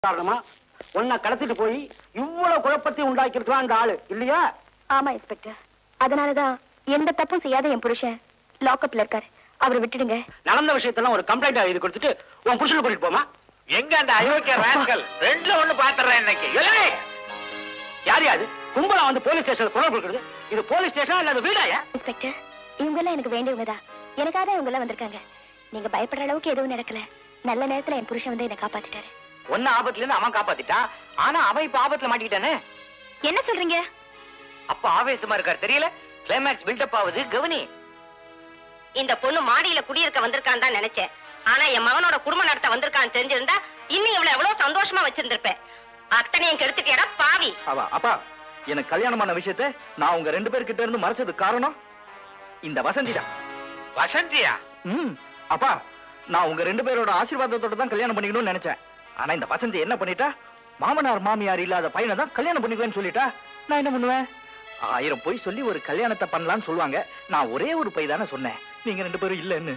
காரணமா உன்னை கடத்திட்டு போய் இவ்வளவு குழப்பத்தையும் உண்டாக்கி இருக்கான் அந்த ஆளு இல்லையா ஆமா இன்ஸ்பெக்டர் அதனாலதான் எந்த தப்பும் செய்யாத என் புருஷன் லாக்அப்ல இருக்காரு அவரை விட்டுடுங்க நடந்த விஷயத்தெல்லாம் ஒரு கம்ப்ளைண்ட் எழுதி கொடுத்துட்டு உன் புருஷனை கூட்டிட்டு போமா எங்க அந்த அயோக்கிய ராஸ்கல் ரெண்டுல ஒண்ணு பாத்துறேன் இன்னைக்கு ஏலே! யார் யாது கும்பலா வந்து போலீஸ் ஸ்டேஷன்ல குரல் கொடுக்குறது இது போலீஸ் ஸ்டேஷனா இல்ல அது வீடாயா இன்ஸ்பெக்டர் இவங்க எல்லாம் எனக்கு வேண்டியவங்க தான் எனக்காக தான் இவங்க எல்லாம் வந்திருக்காங்க நீங்க பயப்படுற அளவுக்கு எதுவும் நடக்கல நல்ல நேரத்துல என் புருஷன் வந்து என்னை காப்பாத்திட்டாரு ஒன்னு ஆபத்துல இருந்து அவன் காப்பாத்திட்டான் ஆனா அவன் இப்ப ஆபத்துல மாட்டிக்கிட்டானே என்ன சொல்றீங்க அப்ப ஆவேசமா இருக்காரு தெரியல கிளைமேக்ஸ் பில்டப் ஆகுது கவனி இந்த பொண்ணு மாடியில குடியிருக்க வந்திருக்கான்னு தான் நினைச்சேன் ஆனா என் மகனோட குடும்ப நடத்த வந்திருக்கான்னு தெரிஞ்சிருந்தா இன்னும் இவ்வளவு எவ்வளவு சந்தோஷமா வச்சிருந்திருப்பேன் அத்தனையும் கெடுத்துட்டியடா பாவி அவா அப்பா எனக்கு கல்யாணமான விஷயத்தை நான் உங்க ரெண்டு பேர்கிட்ட இருந்து மறைச்சதுக்கு காரணம் இந்த வசந்தி தான் வசந்தியா ம் அப்பா நான் உங்க ரெண்டு பேரோட ஆசீர்வாதத்தோட தான் கல்யாணம் பண்ணிக்கணும்னு நினைச்சேன் ஆனா இந்த வசந்தி என்ன பண்ணிட்டா மாமனார் மாமியார் இல்லாத பையனை தான் கல்யாணம் பண்ணிக்குவேன்னு சொல்லிட்டா நான் என்ன பண்ணுவேன் ஆயிரம் போய் சொல்லி ஒரு கல்யாணத்தை பண்ணலாம்னு சொல்லுவாங்க நான் ஒரே ஒரு பை தானே சொன்னேன் நீங்க ரெண்டு பேரும் இல்லைன்னு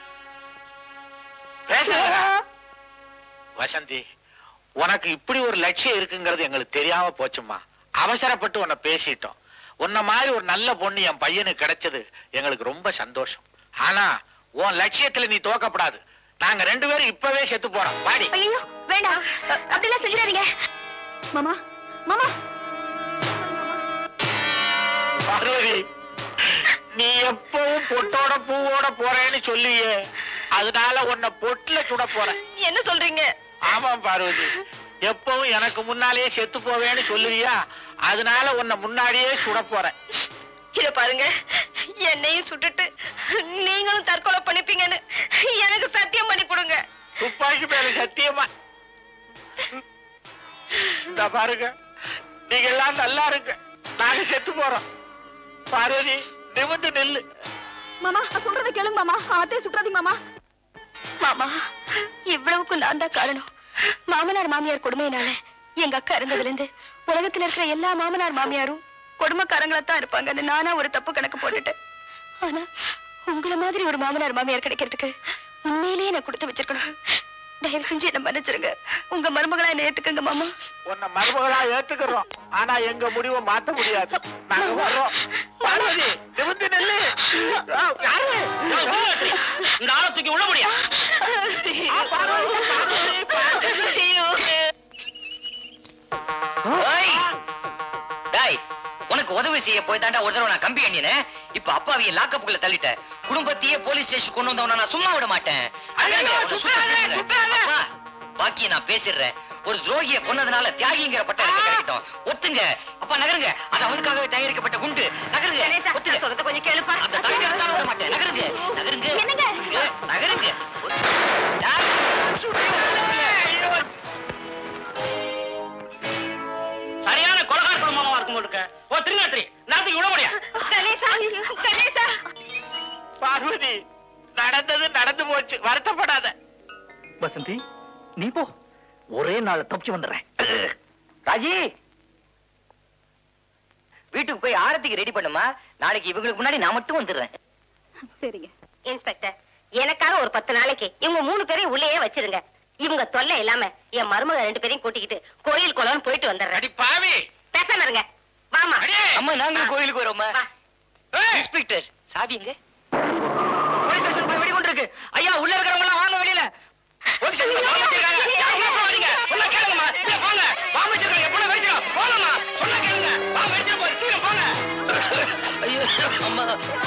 பேசாதடா. வசந்தி உனக்கு இப்படி ஒரு லட்சியம் இருக்குங்கிறது எங்களுக்கு தெரியாம போச்சுமா அவசரப்பட்டு உன்னை பேசிட்டோம் உன்ன மாதிரி ஒரு நல்ல பொண்ணு என் பையனுக்கு கிடைச்சது எங்களுக்கு ரொம்ப சந்தோஷம் ஆனா உன் லட்சியத்துல நீ தோக்கப்படாது நாங்க ரெண்டு பேரும் இப்பவே செத்து போறோம் பாடி ஐயோ வேண்டாம் அ- அப்படிலாம் சொல்லிடாதீங்க மாமா மாமா பார்வதி நீ எப்பவும் பொட்டோட பூவோட போறேன்னு சொல்லியே அதனால உன்னை பொட்டுல சுட போறேன் என்ன சொல்றீங்க ஆமா பார்வதி எப்பவும் எனக்கு முன்னாலேயே செத்து போவேன்னு சொல்லுவியா அதனால உன்னை முன்னாடியே சுட போறேன் இத பாருங்க என்னையும் சுட்டுட்டு நீங்களும் தற்கொலை பண்ணிப்பீங்கன்னு எனக்கு சத்தியம் பண்ணி கொடுங்க துப்பாக்கி மேல சத்தியமா இந்த பாருங்க நீங்க எல்லாம் நல்லா இருங்க நாங்க செத்து போறோம் பார்வதி நிமிந்து நில்லு மாமா நான் சொல்றதை கேளுங்க மாமா அதே சுற்றாதீங்க மாமா மாமா இவ்வளவுக்கு நான் தான் காரணம் மாமனார் மாமியார் கொடுமையினால எங்க அக்கா இருந்ததுல இருந்து உலகத்துல இருக்கிற எல்லா மாமனார் மாமியாரும் கொடுமைக்காரங்களா தான் இருப்பாங்கன்னு நானா ஒரு தப்பு கணக்கு போட்டுட்டேன் ஆனா உங்கள மாதிரி ஒரு மாமனார் மாமியார் கிடைக்கிறதுக்கு உண்மையிலேயே நான் கொடுத்து வச்சிருக்கணும் தயவு செஞ்சு என்ன மன்னிச்சிருங்க உங்க மருமகளா என்ன ஏத்துக்கங்க மாமா உன்னை மருமகளா ஏத்துக்கிறோம் ஆனா எங்க முடிவை மாத்த முடியாது நாங்க வர்றோம் பார்வதி நிமிந்து நில்லு ஆ, யாரு இந்த ஆளை தூக்கி உள்ள முடியா ஆ, பார்வதி, பார்வதி, பார்வதி. ஓய்! டேய், உனக்கு உதவி செய்ய போய் தாண்டா ஒரு தடவை நான் கம்பி எண்ணினேன் இப்ப அப்பாவிய லாக்கப்புக்குள்ள தள்ளிட்ட குடும்பத்தையே போலீஸ் ஸ்டேஷன் கொண்டு வந்தவன நான் சும்மா விட மாட்டேன் அழகே, உன்னை சுட்டு தள்ளிடுறேன். அப்பா, பாக்கிய நான் பேசிடுறேன் ஒரு துரோகிய கொன்னதுனால தியாகிங்கிற பட்டம் எனக்கு கிடைக்கட்டும் ஒத்துங்க அப்பா நகருங்க அது அவனுக்காகவே தயாரிக்கப்பட்ட குண்டு நகருங்க ஒத்துங்க சொல்றது கொஞ்சம் கேளுப்பா அந்த தலையை எடுத்தாலும் விட மாட்டேன் நகருங்க நகருங்க என்னங்க? நகருங்க யார்? சரியான கொலகார குடும்பமா இருக்கும் போல இருக்க ஓ திருநாத்திரி நாத்துக்கு விட முடியா கணேசா கணேசா பார்வதி நடந்தது நடந்து போச்சு வருத்தப்படாத வசந்தி நீ போ ஒரே நாள் தப்பிச்சு வந்துடுறேன் ராஜி வீட்டுக்கு போய் ஆரத்திக்கு ரெடி பண்ணுமா நாளைக்கு இவங்களுக்கு முன்னாடி நான் மட்டும் வந்துடுறேன் சரிங்க இன்ஸ்பெக்டர் எனக்காக ஒரு பத்து நாளைக்கு இவங்க மூணு பேரையும் உள்ளேயே வச்சிருங்க இவங்க தொல்லை இல்லாம என் மருமக ரெண்டு பேரையும் கூட்டிக்கிட்டு கோயில் குளம் போயிட்டு வந்துடுறேன் அடி பாவி பேசாம இருங்க வாமா அடியே. அம்மா நாங்களும் கோயிலுக்கு வரோம்மா வா. ஏய், இன்ஸ்பெக்டர் சாவி எங்க போலீஸ் ஸ்டேஷன் போய் வெடிகுண்டு இருக்கு ஐயா உள்ள இருக்கிறவங்க எல்லாம் வாங்க வெளியில போலீஸ் ஸ்டேஷன்ல பாம்பு வச்சிருக்காங்க ஐயா, உள்ள போகாதீங்க சொன்னா கேளுங்கம்மா இல்ல போங்க பாம்பு வச்சிருக்காங்க எப்படியும் வெடிச்சிடும் போங்கம்மா சொன்னா கேளுங்க பாம்பு வெடிச்சிடும் போய் சீக்கிரம் போங்க ஐயோ அம்மா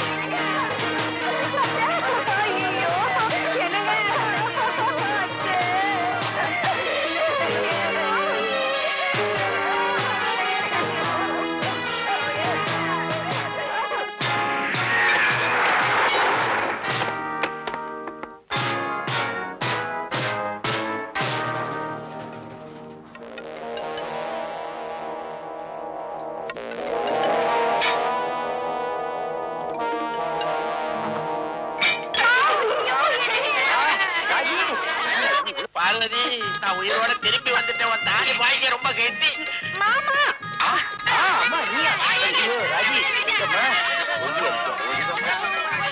பார்வதி நான் உயிரோட திரும்பி வந்துட்டேன் உன் தாலி வாய்க்க ரொம்ப கெட்டி மாமா ஆ, ஆ, அம்மா நீயா ஐயோ ராஜி அம்மா ஓடி வந்து, ஓடி வந்து.